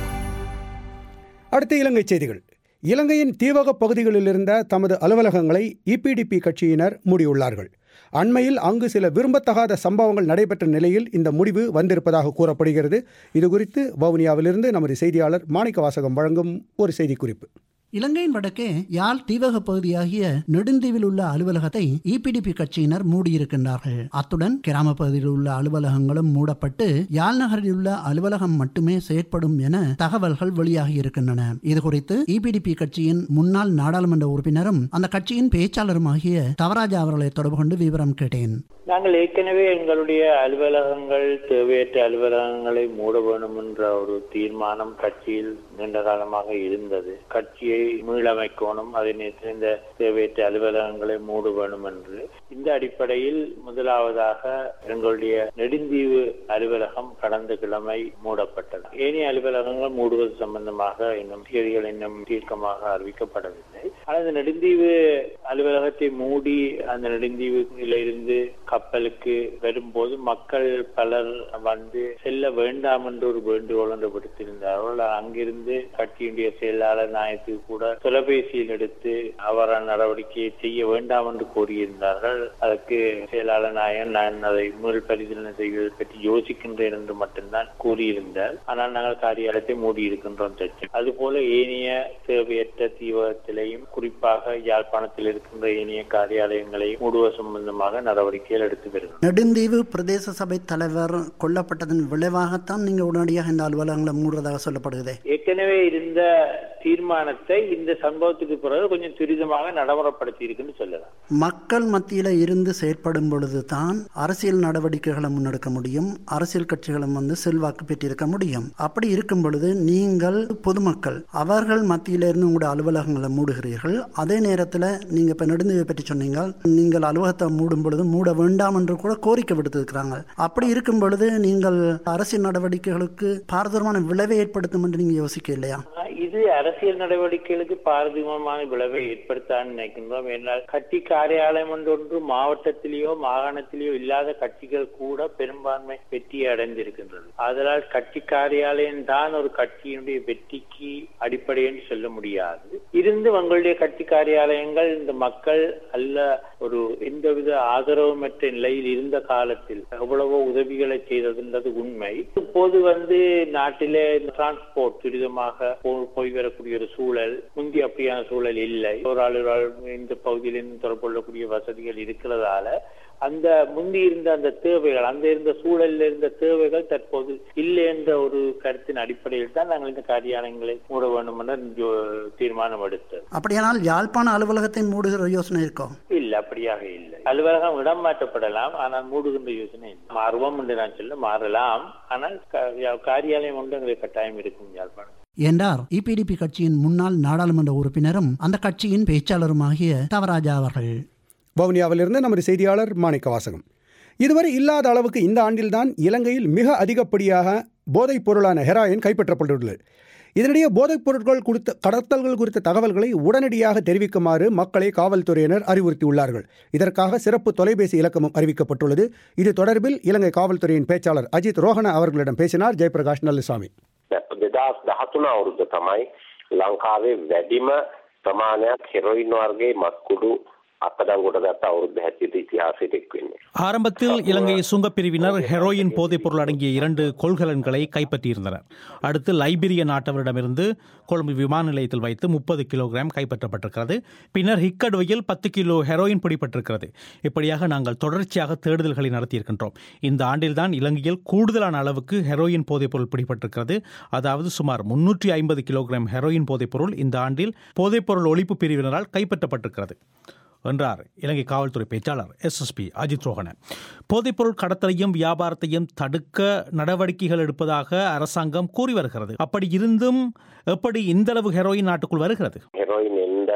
அடுத்த இலங்கை செய்திகள் இலங்கையின் தீவக பகுதிகளில் இருந்த தமது அலுவலகங்களை இபிடிபி கட்சியினர் மூடியுள்ளார்கள் அண்மையில் அங்கு சில விரும்பத்தகாத சம்பவங்கள் நடைபெற்ற நிலையில் இந்த முடிவு வந்திருப்பதாக கூறப்படுகிறது இதுகுறித்து வவுனியாவிலிருந்து நமது செய்தியாளர் மாணிக்க வாசகம் வழங்கும் ஒரு செய்திக்குறிப்பு இலங்கையின் வடக்கே யாழ் தீவக பகுதியாகிய நெடுந்தீவில் உள்ள அலுவலகத்தை இபிடிபி கட்சியினர் மூடியிருக்கின்றார்கள் அத்துடன் கிராம பகுதியில் உள்ள அலுவலகங்களும் மூடப்பட்டு யாழ் நகரில் உள்ள அலுவலகம் மட்டுமே செயற்படும் என தகவல்கள் வெளியாகி இருக்கின்றன இதுகுறித்து இபிடிபி கட்சியின் முன்னாள் நாடாளுமன்ற உறுப்பினரும் அந்த கட்சியின் பேச்சாளருமாகிய தவராஜா அவர்களை தொடர்பு கொண்டு விவரம் கேட்டேன் நாங்கள் ஏற்கனவே எங்களுடைய அலுவலகங்கள் தேவையற்ற அலுவலகங்களை மூட வேண்டும் என்ற ஒரு தீர்மானம் கட்சியில் நீண்ட காலமாக இருந்தது கட்சியை மீளமைக்கணும் அதே நேரத்தில் இந்த தேவையற்ற அலுவலகங்களை மூட வேண்டும் என்று இந்த அடிப்படையில் முதலாவதாக எங்களுடைய நெடுந்தீவு அலுவலகம் கடந்த கிழமை மூடப்பட்டது ஏனைய அலுவலகங்கள் மூடுவது சம்பந்தமாக இன்னும் தேதிகள் இன்னும் தீர்க்கமாக அறிவிக்கப்படவில்லை ஆனால் இந்த நெடுந்தீவு அலுவலகத்தை மூடி அந்த நெடுந்தீவுல இருந்து கப்பலுக்கு வரும்போது மக்கள் பலர் வந்து செல்ல வேண்டாம் என்று ஒரு வேண்டுகோள் என்று விடுத்திருந்தார்கள் அங்கிருந்து கட்சியினுடைய செயலாளர் நாயத்துக்கு கூட தொலைபேசியில் எடுத்து அவர நடவடிக்கையை செய்ய வேண்டாம் என்று கூறியிருந்தார்கள் அதற்கு செயலாளர் நாயன் நான் அதை முதல் பரிசீலனை செய்வது பற்றி யோசிக்கின்றேன் என்று மட்டும்தான் கூறியிருந்தார் ஆனால் நாங்கள் காரியாலயத்தை மூடி இருக்கின்றோம் தச்சு அதுபோல ஏனைய தேவையற்ற தீவிரத்திலையும் குறிப்பாக யாழ்ப்பாணத்தில் இருக்கின்ற ஏனைய காரியாலயங்களையும் மூடுவது சம்பந்தமாக நடவடிக்கைகள் எடுத்து வருகிறோம் நெடுந்தீவு பிரதேச சபை தலைவர் கொல்லப்பட்டதன் விளைவாகத்தான் நீங்க உடனடியாக இந்த அலுவலகங்களை மூடுறதாக சொல்லப்படுகிறது ஏற்கனவே இருந்த தீர்மானத்தை இந்த சம்பவத்துக்கு பிறகு கொஞ்சம் துரிதமாக நடைமுறைப்படுத்தி இருக்குன்னு சொல்லலாம் மக்கள் மத்தியில இருந்து செயற்படும் பொழுது தான் அரசியல் நடவடிக்கைகளை முன்னெடுக்க முடியும் அரசியல் கட்சிகளும் வந்து செல்வாக்கு பெற்றிருக்க முடியும் அப்படி இருக்கும் பொழுது நீங்கள் பொதுமக்கள் அவர்கள் மத்தியில இருந்து உங்களுடைய அலுவலகங்களை மூடுகிறீர்கள் அதே நேரத்தில் நீங்க இப்ப நெடுந்தீவை பற்றி சொன்னீங்க நீங்கள் அலுவலகத்தை மூடும் பொழுது மூட வேண்டாம் என்று கூட கோரிக்கை விடுத்திருக்கிறாங்க அப்படி இருக்கும் பொழுது நீங்கள் அரசியல் நடவடிக்கைகளுக்கு பாரதூரமான விளைவை ஏற்படுத்தும் என்று நீங்க யோசிக்க இல்லையா இது அரசியல் நடவடிக்கைகளுக்கு பாரதூரமான விளைவை ஏற்படுத்தான்னு நினைக்கின்றோம் என்றால் கட்சி காரியாலயம் ஒன்று மாவட்டத்திலேயோ மாகாணத்திலேயோ இல்லாத கட்சிகள் கூட பெரும்பான்மை வெற்றி அடைந்திருக்கின்றது அதனால் கட்சி காரியாலயம் தான் ஒரு கட்சியினுடைய வெற்றிக்கு அடிப்படை என்று சொல்ல முடியாது இருந்து உங்களுடைய கட்சி காரியாலயங்கள் இந்த மக்கள் அல்ல ஒரு எந்தவித ஆதரவுமற்ற நிலையில் இருந்த காலத்தில் எவ்வளவோ உதவிகளை செய்ததுன்றது உண்மை இப்போது வந்து நாட்டிலே டிரான்ஸ்போர்ட் துரிதமாக போய் வரக்கூடிய ஒரு சூழல் முந்தி அப்படியான சூழல் இல்லை ஒரு ஆள் ஒரு ஆள் இந்த பகுதியிலிருந்து தொடர்பு கொள்ளக்கூடிய வசதிகள் இருக்கிறதால அந்த முந்தி இருந்த அந்த தேவைகள் அந்த இருந்த சூழலில் இருந்த தேவைகள் தற்போது இல்லை என்ற ஒரு கருத்தின் அடிப்படையில் தான் நாங்கள் இந்த காரியாலயங்களை மூட வேண்டும் என்ற தீர்மானம் எடுத்தது அப்படியானால் யாழ்ப்பாண அலுவலகத்தை மூடுகிற யோசனை இருக்கோ இல்ல அப்படியாக இல்லை அலுவலகம் இடம் மாற்றப்படலாம் ஆனால் மூடுகின்ற யோசனை இல்லை மாறுவோம் என்று நான் சொல்ல மாறலாம் ஆனால் காரியாலயம் ஒன்று எங்களுக்கு கட்டாயம் இருக்கும் யாழ்ப்பாணம் என்றார் இபிடிபி கட்சியின் முன்னாள் நாடாளுமன்ற உறுப்பினரும் அந்த கட்சியின் பேச்சாளருமாகிய தவராஜா அவர்கள் வவுனியாவிலிருந்து நமது செய்தியாளர் மாணிக்க வாசகம் இதுவரை இல்லாத அளவுக்கு இந்த ஆண்டில்தான் இலங்கையில் மிக அதிகப்படியாக போதைப் பொருளான ஹெராயின் கைப்பற்றப்பட்டுள்ளது இதனிடையே போதைப் பொருட்கள் குறித்த கடத்தல்கள் குறித்த தகவல்களை உடனடியாக தெரிவிக்குமாறு மக்களை காவல்துறையினர் அறிவுறுத்தியுள்ளார்கள் இதற்காக சிறப்பு தொலைபேசி இலக்கமும் அறிவிக்கப்பட்டுள்ளது இது தொடர்பில் இலங்கை காவல்துறையின் பேச்சாளர் அஜித் ரோஹன அவர்களிடம் பேசினார் ஜெயபிரகாஷ் நல்லசாமி දෙදස් දහතුන අවුරුද්ධ තමයි ලංකාවේ වැඩිම ප්‍රමාණයක් හෙරොයින් වර්ගේ මත්කුඩු අත්අඩංගුවට ගත්ත අවුරුදු 70 ඉතිහාසයට එක් වෙන්නේ. ஆரம்பத்தில் இலங்கை சுங்கப் பிரிவினர் ஹெரோயின் போதைப் பொருள் அடங்கிய இரண்டு கொள்கலன்களை கைப்பற்றியிருந்தனர் அடுத்து லைபீரிய நாட்டவரிடமிருந்து கொழும்பு விமான நிலையத்தில் வைத்து முப்பது கிலோகிராம் கைப்பற்றப்பட்டிருக்கிறது பின்னர் ஹிக்கடுவையில் பத்து கிலோ ஹெரோயின் பிடிபட்டிருக்கிறது இப்படியாக நாங்கள் தொடர்ச்சியாக தேடுதல்களை நடத்தியிருக்கின்றோம் இந்த ஆண்டில்தான் இலங்கையில் கூடுதலான அளவுக்கு ஹெரோயின் போதைப் பொருள் பிடிபட்டிருக்கிறது அதாவது சுமார் முன்னூற்றி ஐம்பது கிலோகிராம் ஹெரோயின் போதைப் பொருள் இந்த ஆண்டில் போதைப்பொருள் ஒழிப்பு பிரிவினரால் கைப்பற்றப்பட்டிருக்கிறது என்றார் இலங்கை காவல்துறை பேச்சாளர் எஸ்எஸ்பி அஜித் ரோஹன போதைப்பொருள் கடத்தலையும் வியாபாரத்தையும் தடுக்க நடவடிக்கைகள் எடுப்பதாக அரசாங்கம் கூறி வருகிறது அப்படி இருந்தும் எப்படி இந்த அளவு ஹெரோயின் நாட்டுக்குள் வருகிறது හෙරොයින් එන්න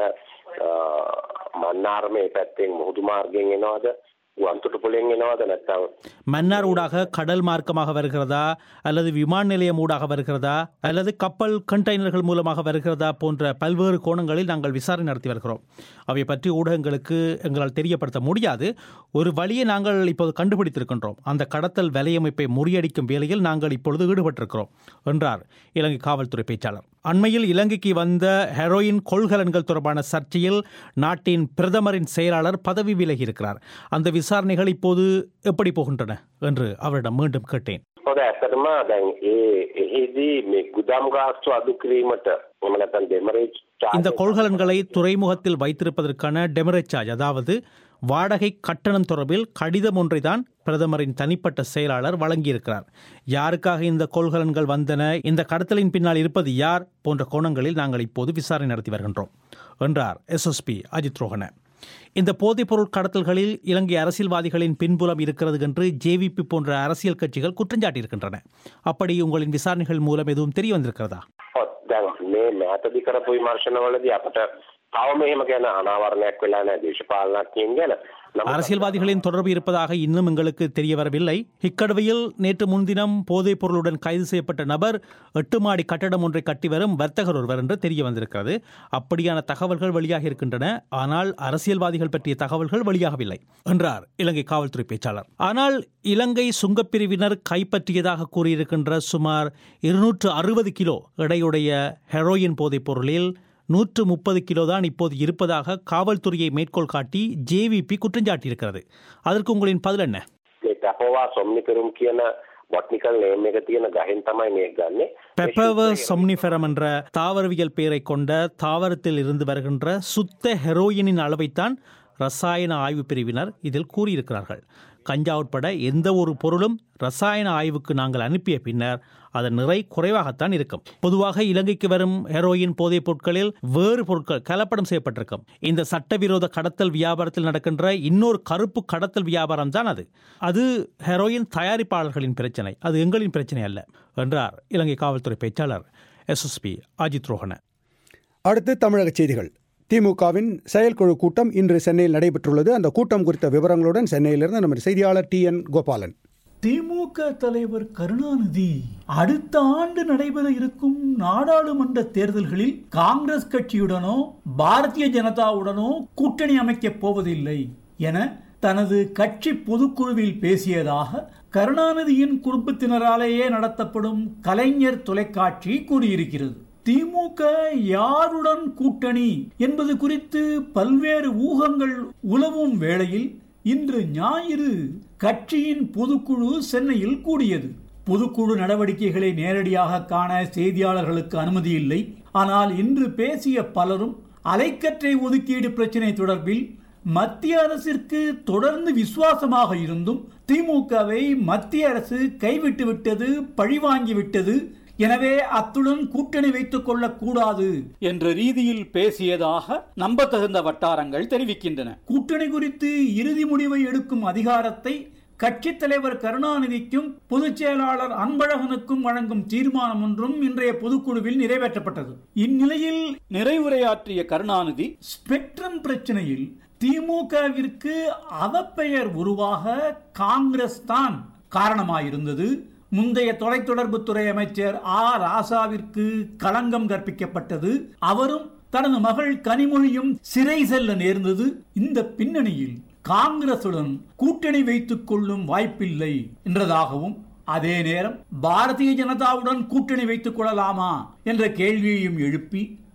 මන්නාරමේ පැත්තෙන් මුහුදු මාර්ගයෙන් එනවද ගුවන්තොටු පොලෙන් එනවද නැත්නම් மன்னார் ஊடாக கடல் மார்க்கமாக வருகிறதா அல்லது விமான நிலையம் ஊடாக வருகிறதா அல்லது கப்பல் கண்டெய்னர்கள் மூலமாக வருகிறதா போன்ற பல்வேறு கோணங்களில் நாங்கள் விசாரணை நடத்தி வருகிறோம் அவை பற்றி ஊடகங்களுக்கு எங்களால் தெரியப்படுத்த முடியாது ஒரு வழியை நாங்கள் இப்போது கண்டுபிடித்திருக்கின்றோம் அந்த கடத்தல் வலையமைப்பை முறியடிக்கும் வேலையில் நாங்கள் இப்பொழுது ஈடுபட்டிருக்கிறோம் என்றார் இலங்கை காவல்துறை பேச்சாளர் அண்மையில் இலங்கைக்கு வந்த ஹெரோயின் கொள்கலன்கள் தொடர்பான சர்ச்சையில் நாட்டின் பிரதமரின் செயலாளர் பதவி விலகி இருக்கிறார் அந்த விசாரணைகள் இப்போது எப்படி போகின்றன என்று அவரிடம் மீண்டும் கேட்டேன் හොඳ ඇත්තටම දැන් ඒ එහිදී මේ ගුදාම් ගාස්තු අඩු කිරීමට එහෙම නැත්නම් දෙමරේජ් இந்த கொள்கலன்களை துறைமுகத்தில் வைத்திருப்பதற்கான டெமரேஜ் சார்ஜ் அதாவது வாடகை கட்டணம் தொடர்பில் கடிதம் ஒன்றை தான் பிரதமரின் தனிப்பட்ட செயலாளர் வழங்கியிருக்கிறார் யாருக்காக இந்த கொள்கலன்கள் வந்தன இந்த கடத்தலின் பின்னால் இருப்பது யார் போன்ற கோணங்களில் நாங்கள் இப்போது விசாரணை நடத்தி வருகின்றோம் என்றார் எஸ்எஸ்பி அஜித் ரோஹன இந்த போதைப்பொருள் கடத்தல்களில் இலங்கை அரசியல்வாதிகளின் பின்புலம் இருக்கிறது என்று ஜேவிபி போன்ற அரசியல் கட்சிகள் குற்றஞ்சாட்டியிருக்கின்றன அப்படி உங்களின் விசாரணைகள் மூலம் எதுவும் தெரிய வந்திருக்கிறதா ඔත් දැන් මේ මෑතදි කරපු විමර්ශනවලදී අපට තවම එහෙම ගැන අනාවරණයක් වෙලා නැහැ දේශපාලනඥයින් ගැන. නමුත් அரசியல்வாதிகளின் தொடர்பு இருப்பதாக இன்னும் எங்களுக்கு தெரிய வரவில்லை இக்கடுவையில் நேற்று முன்தினம் போதைப் பொருளுடன் கைது செய்யப்பட்ட நபர் எட்டு மாடி கட்டடம் ஒன்றை கட்டி வரும் வர்த்தகர் ஒருவர் என்று தெரிய வந்திருக்கிறது அப்படியான தகவல்கள் வெளியாக இருக்கின்றன ஆனால் அரசியல்வாதிகள் பற்றிய தகவல்கள் வெளியாகவில்லை என்றார் இலங்கை காவல்துறை பேச்சாளர் ஆனால் இலங்கை சுங்கப்பிரிவினர் கைப்பற்றியதாக கூறியிருக்கின்ற சுமார் இருநூற்று அறுபது கிலோ எடையுடைய ஹெரோயின் போதைப் பொருளில் நூற்று முப்பது கிலோ தான் இப்போது இருப்பதாக காவல்துறையை மேற்கோள் காட்டி ஜேவிபி குற்றஞ்சாட்டியிருக்கிறது அதற்கு உங்களின் பதில் என்ன මේ තපෝවා සොම්නිකරුම් කියන බොට්නිකල් නේම් එක තියෙන ගහෙන් තමයි මේක ගන්නෙ. பெப்பவ சொம்னிஃபெரம் என்ற தாவரவியல் பெயரை கொண்ட தாவரத்தில் இருந்து வருகின்ற சுத்த ஹெரோயினின் அளவைத்தான் ரசாயன ஆய்வு பிரிவினர் இதில் கூறியிருக்கிறார்கள் கஞ்சா உட்பட எந்த ஒரு பொருளும் ரசாயன ஆய்வுக்கு நாங்கள் அனுப்பிய பின்னர் அதன் நிறை குறைவாகத்தான் இருக்கும் பொதுவாக இலங்கைக்கு வரும் ஹெரோயின் போதைப் பொருட்களில் வேறு பொருட்கள் கலப்படம் செய்யப்பட்டிருக்கும் இந்த சட்டவிரோத கடத்தல் வியாபாரத்தில் நடக்கின்ற இன்னொரு கருப்பு கடத்தல் வியாபாரம் தான் அது அது ஹெரோயின் தயாரிப்பாளர்களின் பிரச்சனை அது எங்களின் பிரச்சனை அல்ல என்றார் இலங்கை காவல்துறை பேச்சாளர் எஸ்எஸ்பி அஜித் ரோஹன அடுத்து தமிழக செய்திகள் திமுகவின் செயற்குழு கூட்டம் இன்று சென்னையில் நடைபெற்றுள்ளது அந்த கூட்டம் குறித்த விவரங்களுடன் சென்னையிலிருந்து நமது செய்தியாளர் டி என் கோபாலன் திமுக தலைவர் கருணாநிதி அடுத்த ஆண்டு நடைபெற இருக்கும் நாடாளுமன்ற தேர்தல்களில் காங்கிரஸ் கட்சியுடனோ பாரதிய ஜனதாவுடனோ கூட்டணி அமைக்கப் போவதில்லை என தனது கட்சி பொதுக்குழுவில் பேசியதாக கருணாநிதியின் குடும்பத்தினராலேயே நடத்தப்படும் கலைஞர் தொலைக்காட்சி கூறியிருக்கிறது திமுக யாருடன் கூட்டணி என்பது குறித்து பல்வேறு ஊகங்கள் உலவும் வேளையில் இன்று ஞாயிறு கட்சியின் பொதுக்குழு சென்னையில் கூடியது பொதுக்குழு நடவடிக்கைகளை நேரடியாக காண செய்தியாளர்களுக்கு அனுமதி இல்லை ஆனால் இன்று பேசிய பலரும் அலைக்கற்றை ஒதுக்கீடு பிரச்சினை தொடர்பில் மத்திய அரசிற்கு தொடர்ந்து விசுவாசமாக இருந்தும் திமுகவை மத்திய அரசு கைவிட்டு விட்டது பழிவாங்கி விட்டது எனவே அத்துடன் கூட்டணி வைத்துக் கொள்ளக் கூடாது என்ற ரீதியில் பேசியதாக நம்பத்தகுந்த வட்டாரங்கள் தெரிவிக்கின்றன கூட்டணி குறித்து இறுதி முடிவை எடுக்கும் அதிகாரத்தை கட்சித் தலைவர் கருணாநிதிக்கும் பொதுச் செயலாளர் அன்பழகனுக்கும் வழங்கும் தீர்மானம் ஒன்றும் இன்றைய பொதுக்குழுவில் நிறைவேற்றப்பட்டது இந்நிலையில் நிறைவுரையாற்றிய கருணாநிதி ஸ்பெக்ட்ரம் பிரச்சனையில் திமுகவிற்கு அவப்பெயர் உருவாக காங்கிரஸ் தான் காரணமாயிருந்தது முந்தைய தொலைத்தொடர்புத்துறை அமைச்சர் ஆ ராசாவிற்கு களங்கம் கற்பிக்கப்பட்டது அவரும் தனது மகள் கனிமொழியும் சிறை செல்ல நேர்ந்தது இந்த பின்னணியில் காங்கிரசுடன் கூட்டணி வைத்துக் கொள்ளும் வாய்ப்பில்லை என்றதாகவும் அதே நேரம் பாரதிய ஜனதாவுடன் கூட்டணி வைத்துக் கொள்ளலாமா என்ற கேள்வியையும் எழுப்பி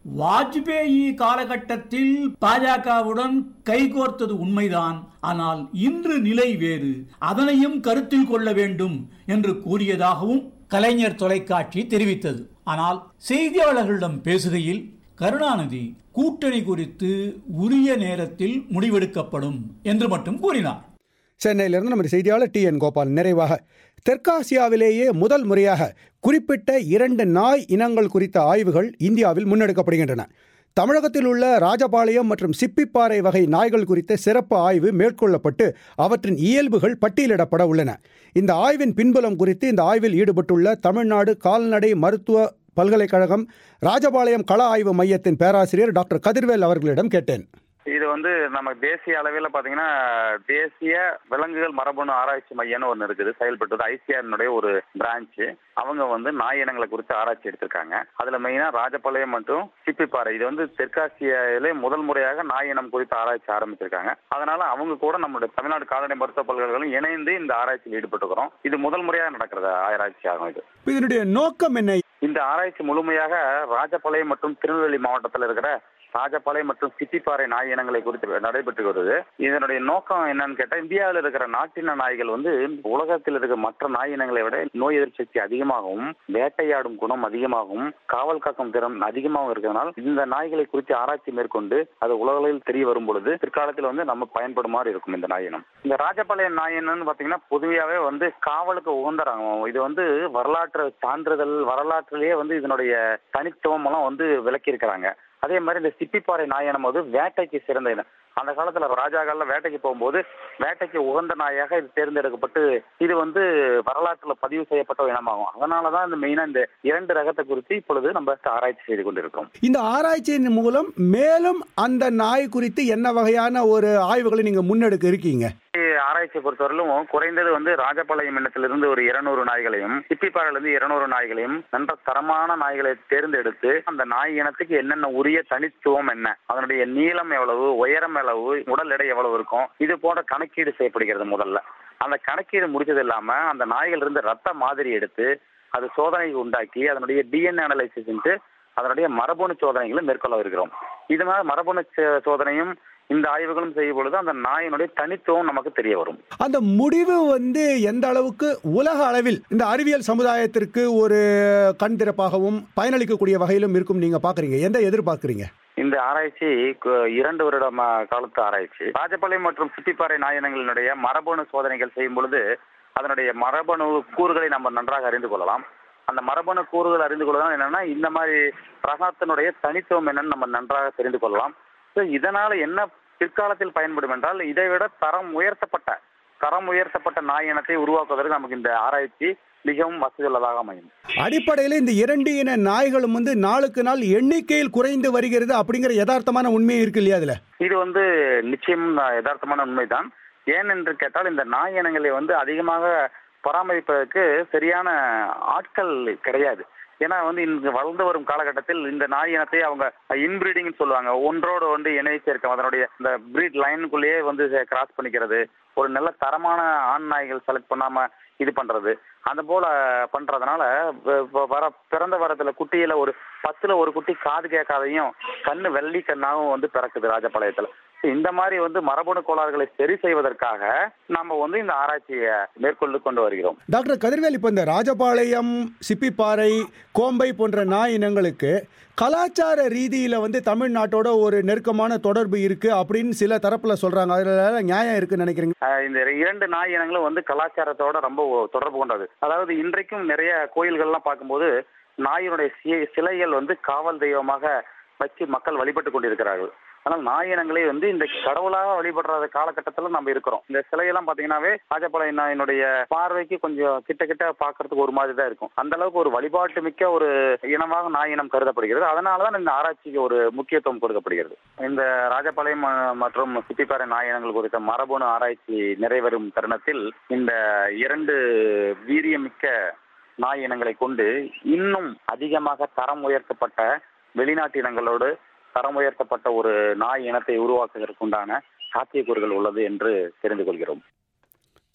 வாஜ்பேயி காலகட்டத்தில் பாஜகவுடன் கைகோர்த்தது உண்மைதான் ஆனால் இன்று நிலை வேறு அதனையும் கருத்தில் கொள்ள வேண்டும் என்று கூறியதாகவும் கலைஞர் தொலைக்காட்சி தெரிவித்தது ஆனால் செய்தியாளர்களிடம் பேசுகையில் கருணாநிதி கூட்டணி குறித்து உரிய நேரத்தில் முடிவெடுக்கப்படும் என்று மட்டும் கூறினார் சென்னையிலிருந்து நமது செய்தியாளர் டி என் கோபால் நிறைவாக தெற்காசியாவிலேயே முதல் முறையாக குறிப்பிட்ட இரண்டு நாய் இனங்கள் குறித்த ஆய்வுகள் இந்தியாவில் முன்னெடுக்கப்படுகின்றன தமிழகத்தில் உள்ள ராஜபாளையம் மற்றும் சிப்பிப்பாறை வகை நாய்கள் குறித்த சிறப்பு ஆய்வு மேற்கொள்ளப்பட்டு அவற்றின் இயல்புகள் பட்டியலிடப்பட உள்ளன இந்த ஆய்வின் பின்புலம் குறித்து இந்த ஆய்வில் ஈடுபட்டுள்ள தமிழ்நாடு கால்நடை மருத்துவ பல்கலைக்கழகம் ராஜபாளையம் கள ஆய்வு மையத்தின் பேராசிரியர் டாக்டர் கதிர்வேல் அவர்களிடம் கேட்டேன் இது வந்து நம்ம தேசிய அளவில் பார்த்தீங்கன்னா தேசிய விலங்குகள் மரபணு ஆராய்ச்சி மையம்னு ஒன்று இருக்குது செயல்பட்டது ஐசிஆர்னுடைய ஒரு பிரான்ச்சு அவங்க வந்து நாய் இனங்களை குறித்து ஆராய்ச்சி எடுத்திருக்காங்க அதில் மெயினாக ராஜபாளையம் மற்றும் சிப்பிப்பாறை இது வந்து தெற்காசியாவிலே முதல் முறையாக நாய் இனம் குறித்து ஆராய்ச்சி ஆரம்பிச்சிருக்காங்க அதனால அவங்க கூட நம்மளுடைய தமிழ்நாடு கால்நடை மருத்துவ பல்கலைக்கழகம் இணைந்து இந்த ஆராய்ச்சியில் ஈடுபட்டுக்கிறோம் இது முதல் முறையாக நடக்கிறது ஆராய்ச்சி ஆகும் இது இதனுடைய நோக்கம் என்ன இந்த ஆராய்ச்சி முழுமையாக ராஜபாளையம் மற்றும் திருநெல்வேலி மாவட்டத்தில் இருக்கிற ராஜபாளையம் மற்றும் சிப்பிப்பாறை நாய் இனங்களை குறித்து நடைபெற்று வருது இதனுடைய நோக்கம் என்னன்னு கேட்டா இந்தியாவில் இருக்கிற நாட்டின நாய்கள் வந்து உலகத்தில் இருக்கிற மற்ற நாய் இனங்களை விட நோய் எதிர்ப்பு சக்தி அதிகமாகவும் வேட்டையாடும் குணம் அதிகமாகவும் காவல் காக்கும் திறம் அதிகமாகவும் இருக்கிறதுனால இந்த நாய்களை குறித்து ஆராய்ச்சி மேற்கொண்டு அது உலகில் தெரிய வரும் பொழுது பிற்காலத்தில் வந்து நம்ம பயன்படுமாறு இருக்கும் இந்த நாயினம் இந்த ராஜபாளையம் நாய் இனம்னு பாத்தீங்கன்னா பொதுவாகவே வந்து காவலுக்கு உகந்த ரகம் இது வந்து வரலாற்று சான்றிதழ் வரலாற்றிலேயே வந்து இதனுடைய தனித்துவம் எல்லாம் வந்து விளக்கி இருக்கிறாங்க அதே மாதிரி இந்த சிப்பிப்பாறை நாயனம் வந்து வேட்டைக்கு சிறந்த இனம் அந்த காலத்துல ராஜாக்கள்ல வேட்டைக்கு போகும்போது வேட்டைக்கு உகந்த நாயாக இது தேர்ந்தெடுக்கப்பட்டு இது வந்து வரலாற்றுல பதிவு செய்யப்பட்ட ஒரு இனமாகும் அதனாலதான் இந்த மெயினா இந்த இரண்டு ரகத்தை குறித்து இப்பொழுது நம்ம ஆராய்ச்சி செய்து கொண்டிருக்கிறோம் இந்த ஆராய்ச்சியின் மூலம் மேலும் அந்த நாய் குறித்து என்ன வகையான ஒரு ஆய்வுகளை நீங்க முன்னெடுக்க இருக்கீங்க ஆராய்ச்சி பொறுத்தவரையிலும் குறைந்தது வந்து ராஜபாளையம் இனத்திலிருந்து ஒரு இருநூறு நாய்களையும் சிப்பிப்பாறையிலிருந்து இருநூறு நாய்களையும் நல்ல தரமான நாய்களை தேர்ந்தெடுத்து அந்த நாய் இனத்துக்கு என்னென்ன உரிய தனித்துவம் என்ன அதனுடைய நீளம் எவ்வளவு உயரம் எவ்வளவு உடல் எடை எவ்வளவு இருக்கும் இது போன்ற கணக்கீடு செய்யப்படுகிறது முதல்ல அந்த கணக்கீடு முடிச்சது இல்லாம அந்த நாய்கள் இருந்து ரத்த மாதிரி எடுத்து அது சோதனை உண்டாக்கி அதனுடைய டிஎன்ஏ அனலைசிஸ் அதனுடைய மரபணு சோதனைகளை மேற்கொள்ள இருக்கிறோம் இது மாதிரி மரபணு சோ- சோதனையும் இந்த ஆய்வுகளும் செய்யும் பொழுது அந்த நாயினுடைய தனித்துவம் நமக்கு தெரிய வரும் அந்த முடிவு வந்து எந்த அளவுக்கு உலக அளவில் இந்த அறிவியல் சமுதாயத்திற்கு ஒரு கண் திறப்பாகவும் பயனளிக்கக்கூடிய வகையிலும் இருக்கும் நீங்க பாக்குறீங்க எந்த எதிர்பார்க்குறீங்க இந்த ஆராய்ச்சி கு- இரண்டு வருடம் ஆ, காலத்து ஆராய்ச்சி ராஜபாளையம் மற்றும் சிப்பிப்பாறை நாயினங்களினுடைய மரபணு சோதனைகள் செய்யும் பொழுது அதனுடைய மரபணு கூறுகளை நம்ம நன்றாக அறிந்து கொள்ளலாம் அந்த மரபணு கூறுகள் அறிந்து கொள்ளலாம் என்னன்னா இந்த மாதிரி ரகத்தினுடைய தனித்துவம் என்னன்னு நம்ம நன்றாக தெரிந்து கொள்ளலாம் ஸோ இதனால என்ன பிற்காலத்தில் பயன்படும் என்றால் இதை விட தரம் உயர்த்தப்பட்ட தரம் உயர்த்தப்பட்ட நாய் இனத்தை உருவாக்குவதற்கு நமக்கு இந்த ஆராய்ச்சி மிகவும் வசதியுள்ளதாக அமையும் அடிப்படையில் இந்த இரண்டு இன நாய்களும் வந்து நாளுக்கு நாள் எண்ணிக்கையில் குறைந்து வருகிறது அப்படிங்கிற யதார்த்தமான உண்மையும் இருக்கு இல்லையா அதுல இது வந்து நிச்சயம் யதார்த்தமான உண்மைதான் ஏன் என்று கேட்டால் இந்த நாய் இனங்களை வந்து அதிகமாக பராமரிப்பதற்கு சரியான ஆட்கள் கிடையாது ஏன்னா வந்து இங்கு வளர்ந்து வரும் காலகட்டத்தில் இந்த நாய் இனத்தை அவங்க இன்பிரீடிங் சொல்லுவாங்க ஒன்றோடு ஒன்று இணை சேர்க்க அதனுடைய இந்த பிரீட் லைனுக்குள்ளேயே வந்து கிராஸ் பண்ணிக்கிறது ஒரு நல்ல தரமான ஆண் நாய்கள் செலக்ட் பண்ணாம இது பண்றது அந்த போல பண்றதுனால வ- வ- வர பிறந்த வரத்துல குட்டியில ஒரு பத்துல ஒரு குட்டி காது கேட்காதையும் கண்ணு வெள்ளி கண்ணாகவும் வந்து பிறக்குது ராஜபாளையத்துல இந்த மாதிரி வந்து மரபணு கோளாறுகளை சரி செய்வதற்காக நம்ம வந்து இந்த ஆராய்ச்சியை மேற்கொண்டு கொண்டு வருகிறோம் டாக்டர் கதிர்வேல் இப்போ இந்த ராஜபாளையம் சிப்பிப்பாறை கோம்பை போன்ற நாய் இனங்களுக்கு கலாச்சார ரீதியில் வந்து தமிழ்நாட்டோட ஒரு நெருக்கமான தொடர்பு இருக்கு அப்படின்னு சில தரப்புல சொல்றாங்க அதுல நியாயம் இருக்குன்னு நினைக்கிறீங்க ஆஹ் இந்த இரண்டு நாய் இனங்களும் வந்து கலாச்சாரத்தோட ரொம்ப ஒ- தொடர்பு கொண்டது அதாவது இன்றைக்கும் நிறைய கோயில்கள்லாம் பார்க்கும்போது நாயினுடைய சி- சிலைகள் வந்து காவல் தெய்வமாக வச்சு மக்கள் வழிபட்டு கொண்டிருக்கிறார்கள் ஆனால் நாய் இனங்களை வந்து இந்த கடவுளாக வழிபடுற காலகட்டத்தில் நம்ம இருக்கிறோம் இந்த சிலையெல்லாம் பாத்தீங்கன்னாவே ராஜபாளைய நாயினுடைய பார்வைக்கு கொஞ்சம் கிட்ட கிட்ட பார்க்கறதுக்கு ஒரு மாதிரி தான் இருக்கும் அந்த அளவுக்கு ஒரு வழிபாட்டு மிக்க ஒரு இனமாக நாய் இனம் கருதப்படுகிறது அதனாலதான் இந்த ஆராய்ச்சிக்கு ஒரு முக்கியத்துவம் கொடுக்கப்படுகிறது இந்த ராஜபாளையம் ம- மற்றும் சிப்பிப்பாறை நாய் இனங்கள் குறித்த மரபணு ஆராய்ச்சி நிறைவேறும் தருணத்தில் இந்த இரண்டு வீரியமிக்க நாய் இனங்களை கொண்டு இன்னும் அதிகமாக தரம் உயர்த்தப்பட்ட வெளிநாட்டு இனங்களோடு தரம் உயர்த்தப்பட்ட ஒரு நாய் இனத்தை உருவாக்குவதற்குண்டான சாத்தியக்கூறுகள் உள்ளது என்று தெரிந்து கொள்கிறோம்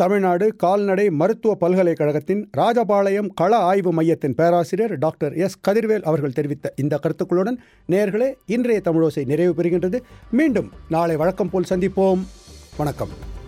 தமிழ்நாடு கால்நடை மருத்துவ பல்கலைக்கழகத்தின் ராஜபாளையம் கள ஆய்வு மையத்தின் பேராசிரியர் டாக்டர் எஸ் கதிர்வேல் அவர்கள் தெரிவித்த இந்த கருத்துக்களுடன் நேர்களே இன்றைய தமிழோசை நிறைவு பெறுகின்றது மீண்டும் நாளை வழக்கம் போல் சந்திப்போம் வணக்கம்